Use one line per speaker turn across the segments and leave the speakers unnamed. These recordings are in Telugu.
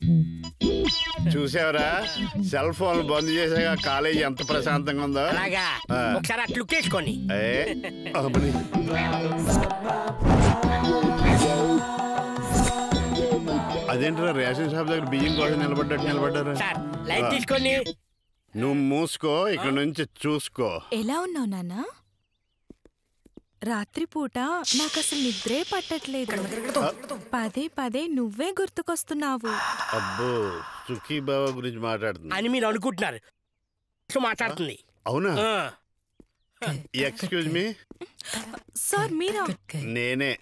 చూసావరా సెల్ ఫోన్ బంద్ చేసాక కాలేజీ ఎంత ప్రశాంతంగా ఉందో
అలాగా
ఆ.
ఒకసారి అట్లు వేసుకోండి
ఏ, అమ్మని. అదేంట్రా రేషన్ షాప్ దగ్గర బియ్యం కోసం నిలబడ్డట్టు నిలబడ్డారు
సార్ లైట్ తీసుకోండి
నువ్వు మూసుకో ఇక్కడ నుంచి చూసుకో
ఎలా ఉన్నావు నాన్న రాత్రిపూట నాకు అసలు నిద్రే పట్టట్లేదు పదే పదే నువ్వే గుర్తుకొస్తున్నావు
అబ్బో సుఖీ బాబా గురించి మాట్లాడుతున్నా
అని మీరు అనుకుంటున్నారు సో మాట్లాడుతుంది
అవునా
ఆ.
ఎక్స్క్యూజ్ మీ
సార్ మీరా
నేనే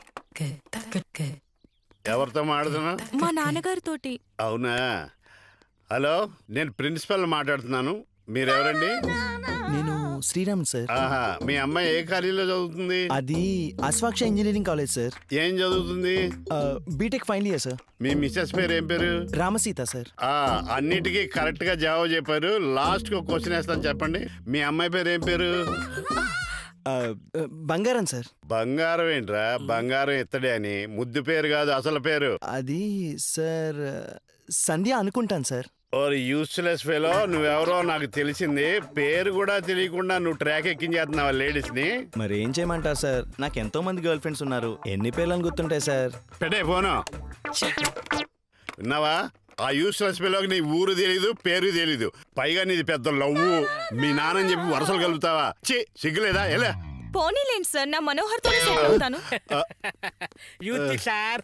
ఎవరితో మాట్లాడుతున్నా
మా నాన్నగారితోటి
అవునా హలో నేను ప్రిన్సిపల్ మాట్లాడుతున్నాను మీరెవరండి
నేను శ్రీరామ్ సార్
ఆహా మీ అమ్మాయి ఏ కాలేజీలో చదువుతుంది
అది అశ్వాక్ష ఇంజనీరింగ్ కాలేజ్ సార్
ఏం చదువుతుంది
బీటెక్ ఫైనల్ ఇయర్ సార్
మీ మిస్సెస్ పేరు ఏం పేరు
రామసీత సార్
ఆ అన్నిటికీ కరెక్ట్ గా జవాబు చెప్పారు లాస్ట్ కి ఒక క్వశ్చన్ వేస్తాను చెప్పండి మీ అమ్మాయి పేరు ఏం పేరు
ఆ, ఆ, బంగారం సార్
బంగారం ఏంట్రా బంగారం ఎత్తడే అని ముద్దు పేరు కాదు అసలు పేరు
అది సార్ సంధ్య అనుకుంటాను సార్
ఓర్ యూస్లెస్ ఫెలో నువ్వెవరో నాకు తెలిసింది పేరు కూడా తెలియకుండా నువ్వు ట్రాక్ ఎక్కించేస్తున్నావా లేడీస్ ని
మరి ఏం చేయమంటారు సార్ నాకు ఎంతో మంది గర్ల్ ఫ్రెండ్స్ ఉన్నారు ఎన్ని పేర్లను గుర్తుంటాయి సార్
పెట్టే ఫోను విన్నావా ఆ యూస్లెస్ ఫెలోకి నీ ఊరు తెలీదు పేరు తెలీదు పైగా నీది పెద్ద లవ్వు మీ నాన్నని చెప్పి వరసలు కలుపుతావా చి సిగ్గులేదా ఎలా
పోనీలేండి సార్ నా మనోహర్తో సెట్ అవుతాను
యూత్ సార్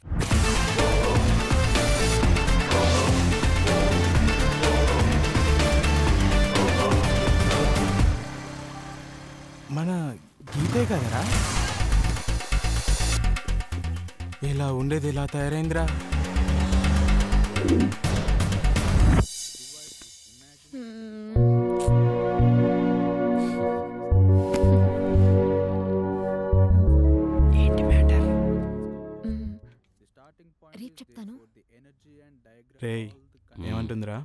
మన గీతే కదరా ఇలా ఉండేది ఇలా తయారైందిరా
ఏంటి మ్యాటర్
రేపు చెప్తాను
రేయ్ ఏమంటుందిరా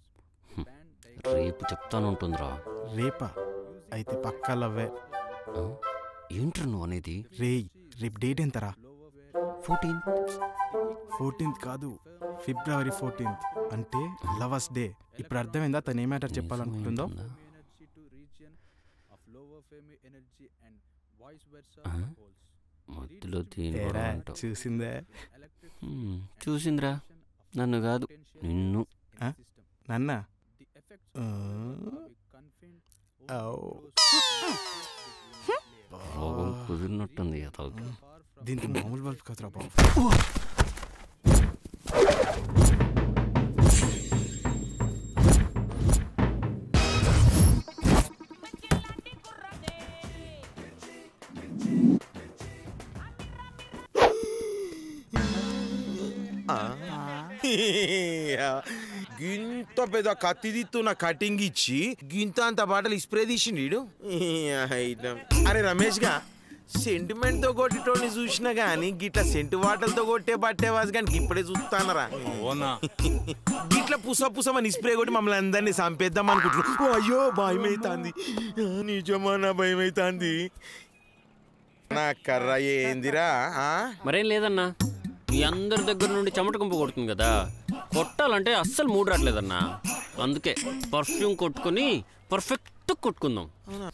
రేపు చెప్తానుంటుందిరా
రేపా అయితే పక్కా లవ్వే
ఆ? ఏంట్రా నువ్వు అనేది
రేయ్ రేపు డేట్ ఎంతరా
ఫోర్టీన్
ఫోర్టీన్త్ కాదు ఫిబ్రవరి ఫోర్టీన్త్ అంటే లవర్స్ డే ఇప్పుడు అర్థమైందా తను ఏ మ్యాటర్ చెప్పాలనుకుంటుందో
మధ్యలో దీని
ఏరా,
గొడవ అంటావు.
చూసిందే
హ్మ్, చూసిందిరా నన్ను కాదు నిన్ను
నన్న
రోగం కుదిరినట్టుంది అతనికి
దీనికి మామూలు బల్బ్ కదరా బాబు
గింత పెద్ద కత్తి దిత్తున్న కటింగ్ ఇచ్చి గింత అంత బాటలు స్ప్రే తీసిండు అరే రమేష్ గా సెంటిమెంట్ తో కొట్టేటోని చూసినా గానీ గిట్ల సెంటు వాటలతో కొట్టే పట్టేవాసి కానీ ఇప్పుడే చూస్తానరా గిట్ల పుస పుసమని స్ప్రే కొట్టి మమ్మల్ని అందరినీ చంపేద్దాం అనుకుంటున్నాం ఓ అయ్యో భయం అవుతుంది నిజమా నా భయం అవుతుంది నా కర్ర ఏందిరా ఆ?
మరేం లేదన్నా మీ అందరి దగ్గర నుండి చెమట గుంపు కొడుతుంది కదా కొట్టాలంటే అస్సలు మూడు రావట్లేదన్నా అందుకే పర్ఫ్యూమ్ కొట్టుకొని పర్ఫెక్ట్ కొట్టుకుందాం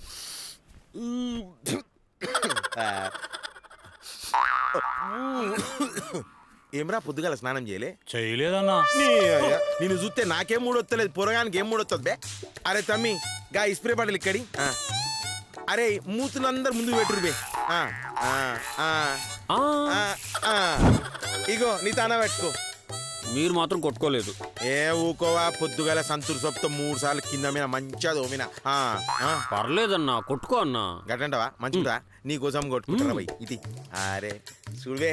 ఏమ్రా పొద్దుగాల స్నానం చేయలే
చేయలేదన్నా
నీ అయ్య, నిన్ను చూస్తే నాకేం మూడు వస్తలేదు పొరగానికి ఏం మూడు వస్తుంది బే అరే తమ్మి గా ఈ స్ప్రే బాటిల్ ఇక్కడి ఆ. అరే మూతులు అందరు ముందు పెట్టురు బే ఆ, ఆ, ఆ,
ఆ,
ఆ, ఆ. ఇగో నీ తాన పెట్టుకో
మీరు మాత్రం కొట్టుకోలేదు
ఏ ఊకోవా పొద్దుగాల సంతూర్ సొప్తో మూడు సార్లు కింద మీద మంచిగా దోమిన ఆ, ఆ.
పర్లేదన్నా కొట్టుకో అన్నా
గట్టంటావా మంచిగా నీ కోసం కొట్టుకుంటారా బై ఇది అరే చూడవే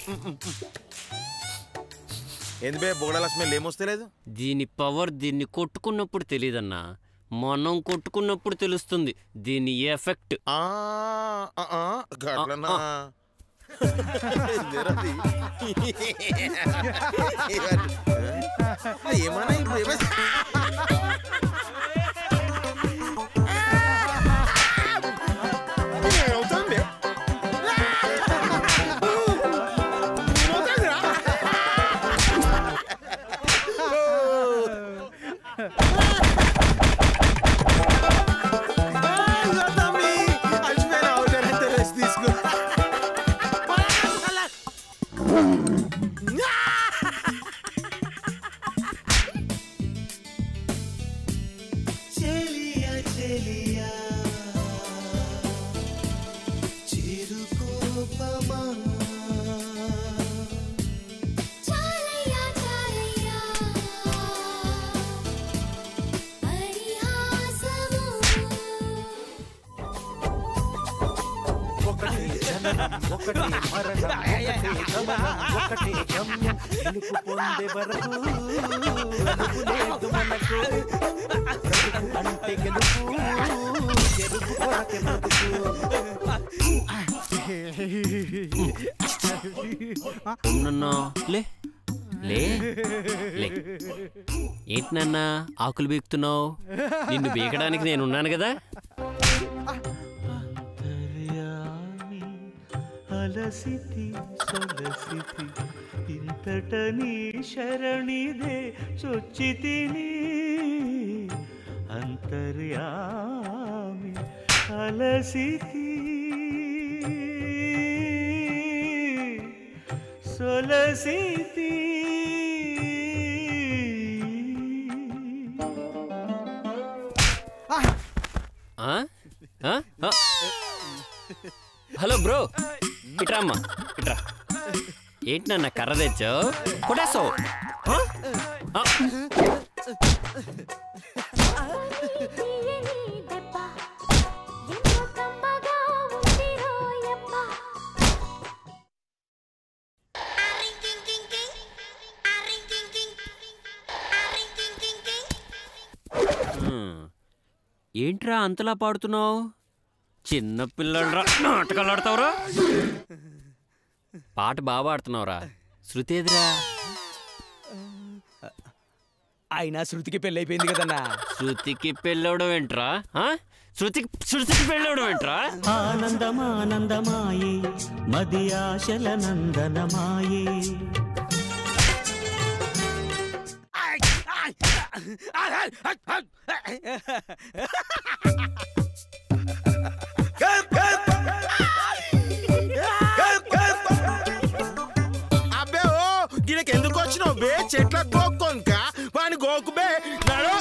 ఏంది బే బోగడాల స్మెల్ ఏమొస్తలేదు
దీని పవర్ దీన్ని కొట్టుకున్నప్పుడు తెలియదన్నా మనం కొట్టుకున్నప్పుడు తెలుస్తుంది దీని ఎఫెక్ట్
ఆ, ఆ, ఆ, గట్లనా ఏందిరది? ఏమన్నా ఇప్పుడు ఏమన్నా ఏమవుతుంది? ఏమవుతుందిరా?
ఒకటే మరణం ఒకటే గమనం ఒకటే గమ్యం గెలుపు పొందే వరకు గెలుపు లేదు మనకు బ్రతుకు అంటే గెలుపు గెలుపు కొరకే బ్రతుకు
నన్నా లే లే లే ఏంటి నాన్న ఆకులు బీకుతున్నావు నిన్ను బీకడానికి నేను ఉన్నాను కదా
అంతర్యామి అలసితి సొలసితి ఇంతట నీ శరణిదే చొచ్చితిని అంతర్యామి అలసితి సొలసితి
ఆ? ఆ? ఆ? హలో బ్రో ఇట్రా అమ్మా ఇట్రా ఏంటి నాన్న కర్ర తెచ్చావు కొట్టేస్తావు ఆ? ఆ. హ్మ్. ఏంట్రా అంతలా పాడుతున్నావు చిన్న పిల్లడ్రా నాటకాలు ఆడతావురా పాట బాగా పాడుతున్నావురా శృతి ఎదురా
అయినా శృతికి పెళ్ళైపోయింది కదన్నా
శృతికి పెళ్ళవడం ఏంట్రా ఆ? శృతికి శృతికి పెళ్ళవడం ఏంట్రా
ఆనందమానందమాయే మది ఆశల నందనమాయే
అబ్బే ఓ గినకి ఎందుకు వచ్చినావు బే చెట్ల గోక్కొనుక వాని గోకు బే నడు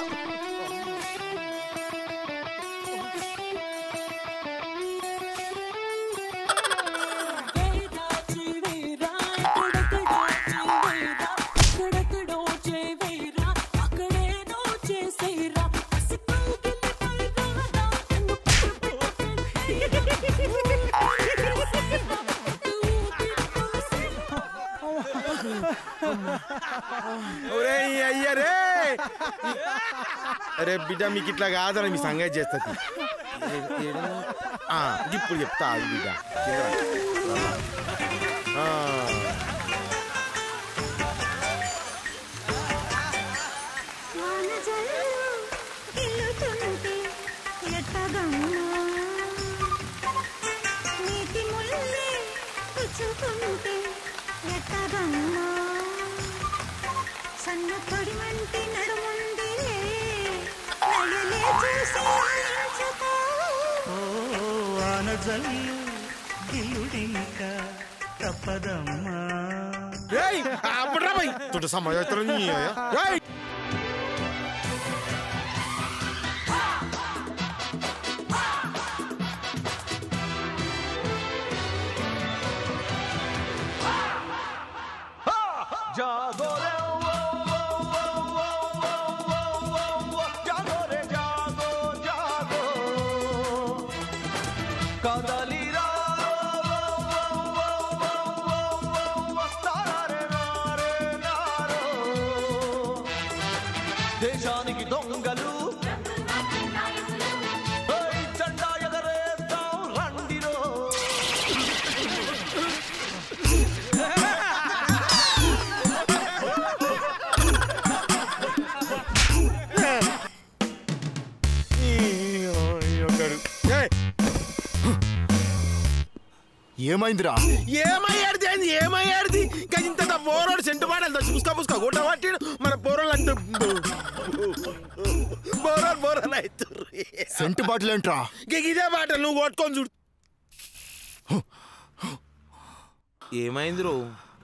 ఒరే అయ్యరే అరే బిడ్డ మీకు ఇట్లా కాదని మీ సంగతి చేస్తుంది ఇప్పుడు చెప్తా ఆగు బిడ్డ కింద రా. ఆ.
సన్న పొడి వంటి నడుముందిలే నయలే చూసి ఆలించతా
ఓ ఆనజల్లు గిల్లుడింక తప్పదమ్మా
ఏయ్, అప్పుడు రా భయ్. తోట సమాజం నీ అయ్యా. ఏయ్.
జాగో రే ఓ, ఓ, ఓ, ఓ, ఓ, ఓ, ఓ, ఓ, జాగో రే జాగో జాగో కదలిరా ఓ, ఓ, ఓ, ఓ, ఓ, ఓ, ఓ, తారారే రారే రారో. దేశానికి దొంగలు ఏయ్, జెండా ఎగరేద్దాం రండిరో
ఏమైందిరా ఏమయ్యాడిది ఏంది ఏమయ్యాడిది ఇంత పోరోడు సెంటు పాడాలి తెచ్చి పుస్కా పుస్కా గుట్ట పట్టిడు మన పోరోళ్ళు అంత పోరోలు పోరోలు అవుతారు
సెంటు బాటిల్ ఏంట్రా
ఇదే పాట నువ్వు కొట్టుకొని చూడు ఏమైంది రో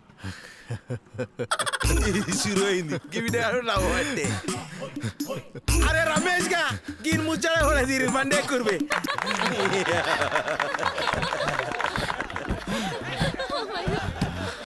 షురు అయింది గివిడాడు నవ్వు అంటే అరే రమేష్ గా గీని ముచ్చడ కూడా తీరి బండి ఎక్కురు